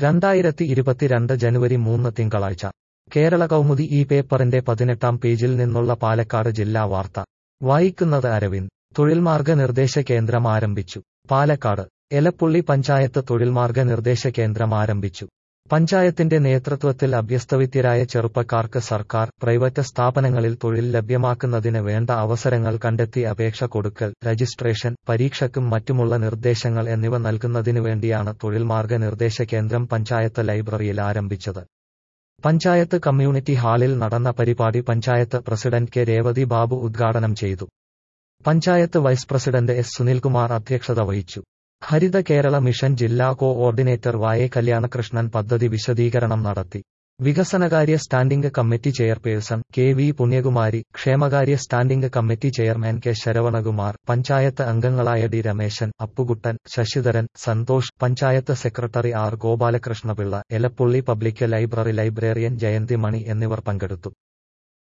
രണ്ടായിരത്തി ഇരുപത്തിരണ്ട് ജനുവരി മൂന്ന് തിങ്കളാഴ്ച കേരള കൗമുദി ഈ പേപ്പറിന്റെ പതിനെട്ടാം പേജിൽ നിന്നുള്ള പാലക്കാട് ജില്ലാ വാർത്ത വായിക്കുന്നത് അരവിന്ദ് തൊഴിൽമാർഗ നിർദ്ദേശ കേന്ദ്രം ആരംഭിച്ചു പാലക്കാട് എലപ്പുള്ളി പഞ്ചായത്ത് തൊഴിൽമാർഗ നിർദ്ദേശ കേന്ദ്രം ആരംഭിച്ചു പഞ്ചായത്തിന്റെ നേതൃത്വത്തിൽ അഭ്യസ്തവിദ്യരായ ചെറുപ്പക്കാർക്ക് സർക്കാർ പ്രൈവറ്റ് സ്ഥാപനങ്ങളിൽ തൊഴിൽ ലഭ്യമാക്കുന്നതിന് വേണ്ട അവസരങ്ങൾ കണ്ടെത്തി അപേക്ഷ കൊടുക്കൽ രജിസ്ട്രേഷൻ പരീക്ഷയ്ക്കും മറ്റുമുള്ള നിർദ്ദേശങ്ങൾ എന്നിവ നൽകുന്നതിനു വേണ്ടിയാണ് തൊഴിൽമാർഗ നിർദ്ദേശ കേന്ദ്രം പഞ്ചായത്ത് ലൈബ്രറിയിൽ ആരംഭിച്ചത് പഞ്ചായത്ത് കമ്മ്യൂണിറ്റി ഹാളിൽ നടന്ന പരിപാടി പഞ്ചായത്ത് പ്രസിഡന്റ് കെ രേവതി ബാബു ഉദ്ഘാടനം ചെയ്തു panchayat vice president S Sunilkumar അധ്യക്ഷത വഹിച്ചു ഹരിത കേരള മിഷൻ ജില്ലാ കോഓർഡിനേറ്റർ വായ കല്യാണകൃഷ്ണൻ പദ്ധതി വിശദീകരണം നടത്തി വികസനകാര്യ standing committee chairperson K V Punyakumari ക്ഷേമകാര്യ standing committee chairman K Saravanakumar panchayat അംഗങ്ങളായ D Rameshan Appukuttan Sasidharan Santhosh panchayat secretary R Gopalakrishnapillai Elappully public library librarian Jayanthi Mani എന്നിവർ പങ്കെടുത്തു